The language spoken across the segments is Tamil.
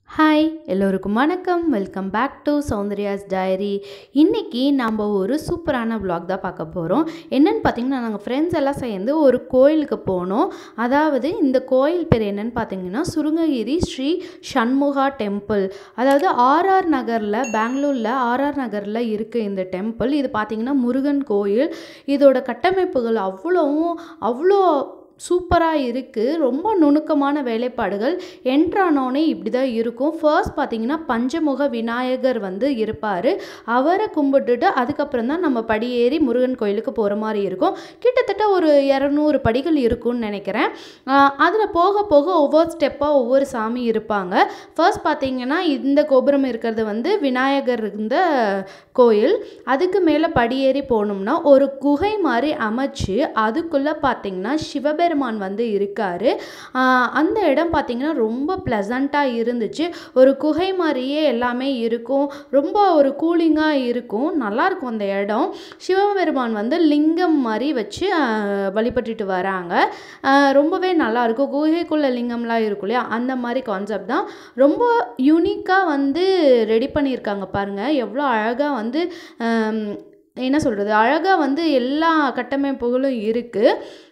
ஹாய் எல்லோருக்கும் வணக்கம் welcome back to Soundarya's diary இன்றைக்கி நம்ம ஒரு சூப்பரான vlog தான் பார்க்க போகிறோம் என்னென்னு பார்த்தீங்கன்னா நாங்கள் ஃப்ரெண்ட்ஸ் எல்லாம் சேர்ந்து ஒரு கோயிலுக்கு போனோம் அதாவது இந்த கோயில் பேர் என்னன்னு பார்த்தீங்கன்னா சுருங்ககிரி ஸ்ரீ சண்முகா டெம்பிள் அதாவது ஆர்ஆர் நகரில் பெங்களூரில் ஆர்ஆர் நகரில் இருக்குது இந்த டெம்பிள் இது பார்த்தீங்கன்னா முருகன் கோயில் இதோட கட்டமைப்புகள் அவ்வளவும் அவ்வளோ சூப்பராக இருக்குது ரொம்ப நுணுக்கமான வேலைப்பாடுகள் என்ட்ரானோனே இப்படி தான் இருக்கும் ஃபர்ஸ்ட் பார்த்தீங்கன்னா பஞ்சமுக விநாயகர் வந்து இருப்பார் அவரை கும்பிட்டுட்டு அதுக்கப்புறம் தான் நம்ம படியேறி முருகன் கோயிலுக்கு போகிற மாதிரி இருக்கும் கிட்டத்தட்ட ஒரு இரநூறு படிகள் இருக்கும்னு நினைக்கிறேன் அதில் போக போக ஒவ்வொரு ஸ்டெப்பாக ஒவ்வொரு சாமி இருப்பாங்க ஃபர்ஸ்ட் பார்த்தீங்கன்னா இந்த கோபுரம் இருக்கிறது வந்து விநாயகர் இருந்த கோயில் அதுக்கு மேலே படியேறி போனோம்னா ஒரு குகை மாதிரி அமைச்சு அதுக்குள்ளே பார்த்தீங்கன்னா சிவபெருமான் வந்து இருக்கார் அந்த இடம் பார்த்தீங்கன்னா ரொம்ப ப்ளசண்ட்டாக இருந்துச்சு ஒரு குகை மாதிரியே எல்லாமே இருக்கும் ரொம்ப ஒரு கூலிங்காக இருக்கும் நல்லாயிருக்கும் அந்த இடம் சிவபெருமான் வந்து லிங்கம் மாதிரி வச்சு ஆஹ், வழிபட்டுட்டு வராங்க ஆஹ், ரொம்பவே நல்லாயிருக்கும் குகைக்குள்ள லிங்கம்லாம் இருக்கும் இல்லையா அந்த மாதிரி கான்செப்ட் தான் ரொம்ப யூனிக்காக வந்து ரெடி பண்ணியிருக்காங்க பாருங்கள் எவ்வளோ அழகாக வந்து ஆம், என்ன சொல்கிறது அழகாக வந்து எல்லா கட்டமைப்புகளும் இருக்குது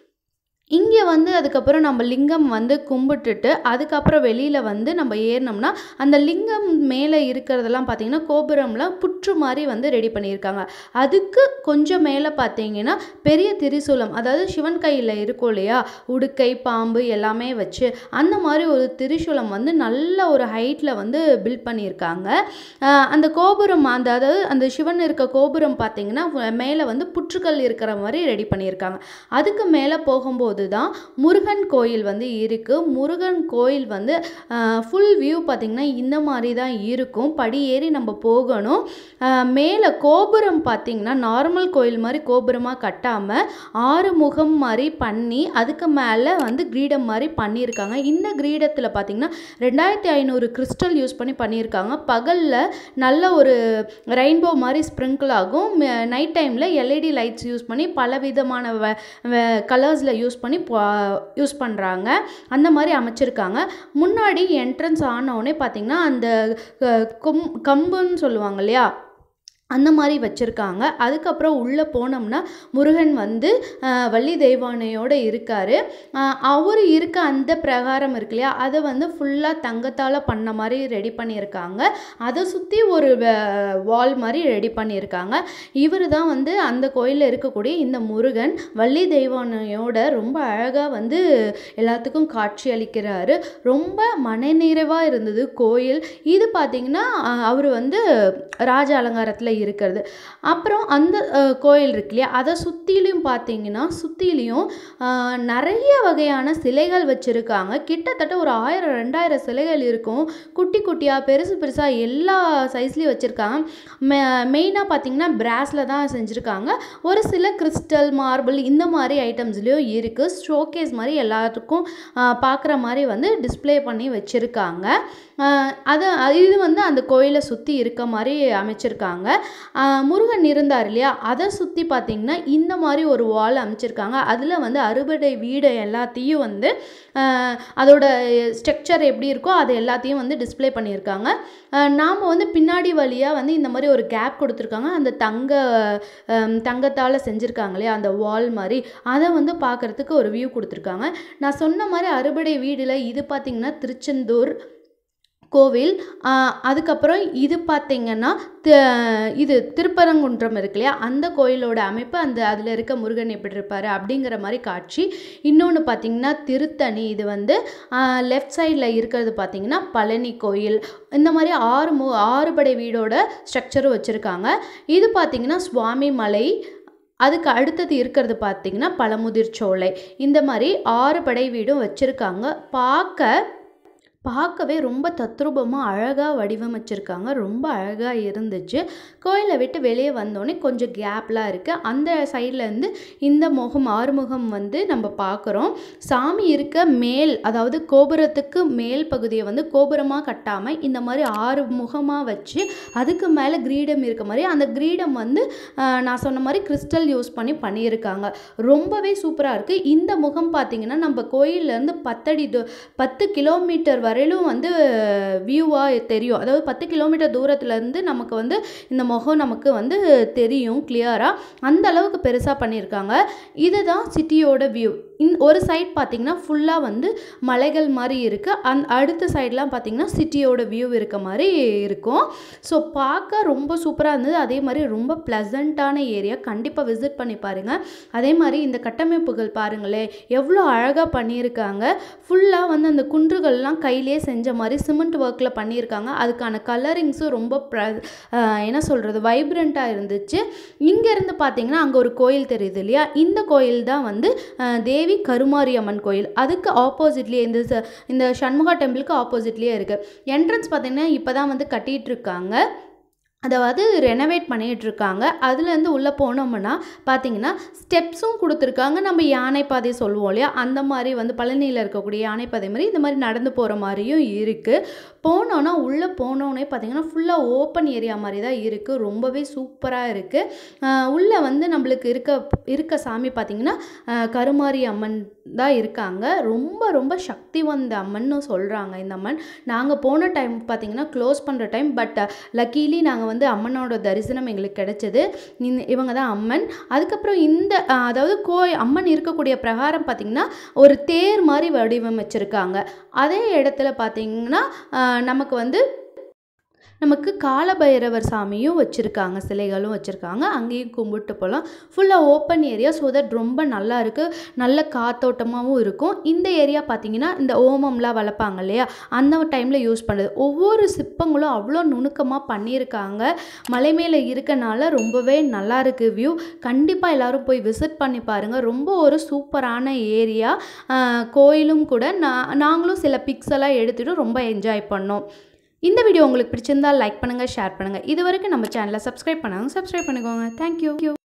இங்கே வந்து அதுக்கப்புறம் நம்ம லிங்கம் வந்து கும்பிட்டுட்டு அதுக்கப்புறம் வெளியில் வந்து நம்ம ஏறினோம்னா அந்த லிங்கம் மேலே இருக்கிறதெல்லாம் பார்த்தீங்கன்னா கோபுரம்லாம் புற்று மாதிரி வந்து ரெடி பண்ணியிருக்காங்க அதுக்கு கொஞ்சம் மேலே பார்த்தீங்கன்னா பெரிய திரிசூலம் அதாவது சிவன் கையில் இருக்கும் இல்லையா உடுக்கை பாம்பு எல்லாமே வச்சு அந்த மாதிரி ஒரு திரிசூலம் வந்து நல்ல ஒரு ஹைட்டில் வந்து பில்ட் பண்ணியிருக்காங்க ஆஹ் அந்த கோபுரம் அந்த அதாவது அந்த சிவன் இருக்க கோபுரம் பார்த்தீங்கன்னா மேலே வந்து புற்றுக்கள் இருக்கிற மாதிரி ரெடி பண்ணியிருக்காங்க அதுக்கு மேலே போகும்போது தான் முருகன் கோயில் வந்து இருக்குது முருகன் கோயில் வந்து ஃபுல் வியூ பார்த்திங்கன்னா இந்த மாதிரி தான் இருக்கும் படி ஏறி நம்ம போகணும் ஆஹ் மேலே கோபுரம் பார்த்திங்கன்னா நார்மல் கோயில் மாதிரி கோபுரமாக கட்டாமல் ஆறு முகம் மாதிரி பண்ணி அதுக்கு மேலே வந்து கிரீடம் மாதிரி பண்ணியிருக்காங்க இந்த கிரீடத்தில் பார்த்திங்கன்னா ரெண்டாயிரத்தி ஐநூறு கிறிஸ்டல் யூஸ் பண்ணி பண்ணியிருக்காங்க பகலில் நல்ல ஒரு ரெயின்போ மாதிரி ஸ்ப்ரிங்கிள் ஆகும் நைட் டைமில் எல்இடி லைட்ஸ் யூஸ் பண்ணி பல விதமான கலர்ஸில் யூஸ் பண்ணி யூஸ் பண்ணுறாங்க அந்த மாதிரி அமைச்சிருக்காங்க முன்னாடி என்ட்ரன்ஸ் ஆனவுடனே பார்த்திங்கன்னா அந்த அஹ், கொம் கம்புன்னு சொல்லுவாங்க இல்லையா அந்த மாதிரி வச்சுருக்காங்க அதுக்கப்புறம் உள்ளே போனோம்னா முருகன் வந்து ஆஹ், வள்ளி தெய்வானையோடு இருக்கார் அவர் இருக்க அந்த பிரகாரம் இருக்கு இல்லையா அதை வந்து ஃபுல்லாக தங்கத்தால் பண்ண மாதிரி ரெடி பண்ணியிருக்காங்க அதை சுற்றி ஒரு வால் மாதிரி ரெடி பண்ணியிருக்காங்க இவர் தான் வந்து அந்த கோயிலில் இருக்கக்கூடிய இந்த முருகன் வள்ளி தெய்வானையோட ரொம்ப அழகாக வந்து எல்லாத்துக்கும் காட்சி அளிக்கிறாரு ரொம்ப மனநிறைவாக இருந்தது கோயில் இது பார்த்திங்கன்னா அவர் வந்து ராஜ அலங்காரத்தில் இருக்கிறது அப்புறம் அந்த அஹ், கோயில் இருக்கு இல்லையா அதை சுற்றிலையும் பார்த்தீங்கன்னா சுற்றிலையும் நிறைய வகையான சிலைகள் வச்சுருக்காங்க கிட்டத்தட்ட ஒரு ஆயிரம் ரெண்டாயிரம் சிலைகள் இருக்கும் குட்டி குட்டியாக பெருசு பெருசாக எல்லா சைஸ்லேயும் வச்சுருக்காங்க மெ மெயினாக பார்த்தீங்கன்னா பிராஸில் தான் செஞ்சுருக்காங்க ஒரு சில கிறிஸ்டல் மார்பிள் இந்த மாதிரி ஐட்டம்ஸ்லேயும் இருக்குது ஷோகேஸ் மாதிரி எல்லாத்துக்கும் பார்க்குற மாதிரி வந்து டிஸ்ப்ளே பண்ணி வச்சுருக்காங்க அது இது வந்து அந்த கோயிலை சுற்றி இருக்க மாதிரி அமைச்சிருக்காங்க ஆஹ் முருகன் இருந்தார் இல்லையா அதை சுற்றி பார்த்தீங்கன்னா இந்த மாதிரி ஒரு வால் அமைச்சிருக்காங்க அதில் வந்து அறுபடை வீடு எல்லாத்தையும் வந்து ஆஹ் அதோட ஸ்ட்ரக்சர் எப்படி இருக்கோ அது எல்லாத்தையும் வந்து டிஸ்ப்ளே பண்ணியிருக்காங்க நாம் வந்து பின்னாடி வழியாக வந்து இந்த மாதிரி ஒரு கேப் கொடுத்துருக்காங்க அந்த தங்க தங்கத்தால் செஞ்சுருக்காங்க இல்லையா அந்த வால் மாதிரி அதை வந்து பார்க்குறதுக்கு ஒரு வியூ கொடுத்துருக்காங்க நான் சொன்ன மாதிரி அறுபடை வீடில் இது பார்த்திங்கன்னா திருச்செந்தூர் கோவில் ஆஹ் அதுக்கப்புறம் இது பார்த்திங்கன்னா தி- இது திருப்பரங்குன்றம் இருக்கு இல்லையா அந்த கோயிலோட அமைப்பு அந்த அதில் இருக்க முருகன் எப்படி இருப்பார் அப்படிங்கிற மாதிரி காட்சி இன்னொன்று பார்த்திங்கன்னா திருத்தணி இது வந்து லெஃப்ட் சைடில் இருக்கிறது பார்த்திங்கன்னா பழனி கோயில் இந்த மாதிரி ஆறு மு ஆறு படை வீடோட ஸ்ட்ரக்சரும் வச்சுருக்காங்க இது பார்த்திங்கன்னா சுவாமி மலை அதுக்கு அடுத்தது இருக்கிறது பார்த்திங்கன்னா பழமுதிர் சோலை இந்த மாதிரி ஆறு படை வீடும் வச்சுருக்காங்க பார்க்க பார்க்கவே ரொம்ப தத்ரூபமாக அழகாக வடிவமைச்சிருக்காங்க ரொம்ப அழகாக இருந்துச்சு கோயிலை விட்டு வெளியே வந்தோடனே கொஞ்சம் கேப்லாம் இருக்குது அந்த சைட்லேருந்து இந்த முகம் ஆறுமுகம் வந்து நம்ம பார்க்குறோம் சாமி இருக்க மேல் அதாவது கோபுரத்துக்கு மேல் பகுதியை வந்து கோபுரமாக கட்டாமல் இந்த மாதிரி ஆறு முகமாக வச்சு அதுக்கு மேலே கிரீடம் இருக்க மாதிரி அந்த கிரீடம் வந்து ஆஹ், நான் சொன்ன மாதிரி கிறிஸ்டல் யூஸ் பண்ணி பண்ணியிருக்காங்க ரொம்பவே சூப்பராக இருக்குது இந்த முகம் பார்த்திங்கன்னா நம்ம கோயிலேருந்து பத்தடி தூ பத்து கிலோமீட்டர் வரை வரையிலும் வந்து வியூவாக தெரியும் அதாவது பத்து கிலோமீட்டர் தூரத்துலேருந்து நமக்கு வந்து இந்த முகம் நமக்கு வந்து தெரியும் கிளியராக அந்த அளவுக்கு பெருசாக பண்ணியிருக்காங்க இதுதான் சிட்டியோட வியூ இன் ஒரு சைட் பார்த்திங்கன்னா ஃபுல்லாக வந்து மலைகள் மாதிரி இருக்குது அந் அடுத்த சைட்லாம் பார்த்திங்கன்னா சிட்டியோட வியூ இருக்க மாதிரி இருக்கும் ஸோ பார்க்க ரொம்ப சூப்பராக இருந்தது அதே மாதிரி ரொம்ப ப்ளசண்ட்டான ஏரியா கண்டிப்பாக விசிட் பண்ணி பாருங்கள் அதே மாதிரி இந்த கட்டமைப்புகள் பாருங்களேன் எவ்வளோ அழகாக பண்ணியிருக்காங்க ஃபுல்லாக வந்து அந்த குன்றுகள்லாம் கையிலே செஞ்ச மாதிரி சிமெண்ட் ஒர்க்கில் பண்ணியிருக்காங்க அதுக்கான கலரிங்ஸும் ரொம்ப ப்ர ஆஹ் என்ன சொல்கிறது வைப்ரண்ட்டாக இருந்துச்சு இங்கேருந்து பார்த்தீங்கன்னா அங்கே ஒரு கோயில் தெரியுது இல்லையா இந்த கோயில் தான் வந்து ஆஹ் தேவி கருமாரி அம்மன் கோயில் அதுக்கு ஆப்போசிட்லேயே இந்த ச- இந்த சண்முகா டெம்பிளுக்கு ஆப்போசிட்லேயே இருக்குது என்ட்ரன்ஸ் பார்த்தீங்கன்னா இப்போ தான் வந்து கட்டிகிட்டு இருக்காங்க அதாவது ரெனோவேட் பண்ணிகிட்டு இருக்காங்க அதுலேருந்து உள்ளே போனோம்னா பார்த்தீங்கன்னா ஸ்டெப்ஸும் கொடுத்துருக்காங்க நம்ம யானை பாதை சொல்லுவோம் இல்லையா அந்த மாதிரி வந்து பழனியில் இருக்கக்கூடிய யானை பாதை மாதிரி இந்த மாதிரி நடந்து போகிற மாதிரியும் இருக்குது போனோன்னா உள்ளே போனோன்னே பார்த்தீங்கன்னா ஃபுல்லாக ஓப்பன் ஏரியா மாதிரி தான் இருக்குது ரொம்பவே சூப்பராக இருக்குது உள்ளே வந்து நம்மளுக்கு இருக்க இருக்க சாமி பார்த்தீங்கன்னா ஆஹ் கருமாரி அம்மன் தான் இருக்காங்க ரொம்ப ரொம்ப சக்தி வந்த அம்மன்னு சொல்கிறாங்க இந்த அம்மன் நாங்கள் போன டைம் பார்த்தீங்கன்னா க்ளோஸ் பண்ணுற டைம் பட் லக்கீலி நாங்கள் வந்து அம்மனோட தரிசனம் எங்களுக்கு கிடைச்சது இந்த- இவங்க தான் அம்மன் அதுக்கப்புறம் இந்த ஆஹ், அதாவது கோய் அம்மன் இருக்கக்கூடிய பிரகாரம் பார்த்திங்கன்னா ஒரு தேர் மாதிரி வடிவமைச்சிருக்காங்க அதே இடத்துல பார்த்திங்கன்னா ஆஹ், நமக்கு வந்து நமக்கு காலபைரவர் சாமியும் வச்சுருக்காங்க சிலைகளும் வச்சுருக்காங்க அங்கேயும் கும்பிட்டு போகலாம் ஃபுல்லாக ஓப்பன் ஏரியா ஸோ தட் ரொம்ப நல்லா இருக்குது நல்ல காத்தோட்டமாகவும் இருக்கும் இந்த ஏரியா பார்த்தீங்கன்னா இந்த ஓமம்லாம் வளர்ப்பாங்க இல்லையா அந்த டைமில் யூஸ் பண்ணுறது ஒவ்வொரு சிற்பங்களும் அவ்வளோ நுணுக்கமாக பண்ணியிருக்காங்க மலை மேலே இருக்கனால ரொம்பவே நல்லா இருக்குது வியூ கண்டிப்பாக எல்லாரும் போய் விசிட் பண்ணி பாருங்கள் ரொம்ப ஒரு சூப்பரான ஏரியா கோயிலும் கூட நான் நாங்களும் சில பிக்ஸ் எல்லாம் எடுத்துகிட்டு ரொம்ப என்ஜாய் பண்ணோம் இந்த வீடியோ உங்களுக்கு பிடிச்சிருந்தா லைக் பண்ணுங்கள் ஷேர் பண்ணுங்கள் இது வரைக்கும் நம்ம சேனலை சப்ஸ்கிரைப் பண்ணாங்க சப்ஸ்கிரைப் பண்ணிக்கோங்க தேங்க்யூ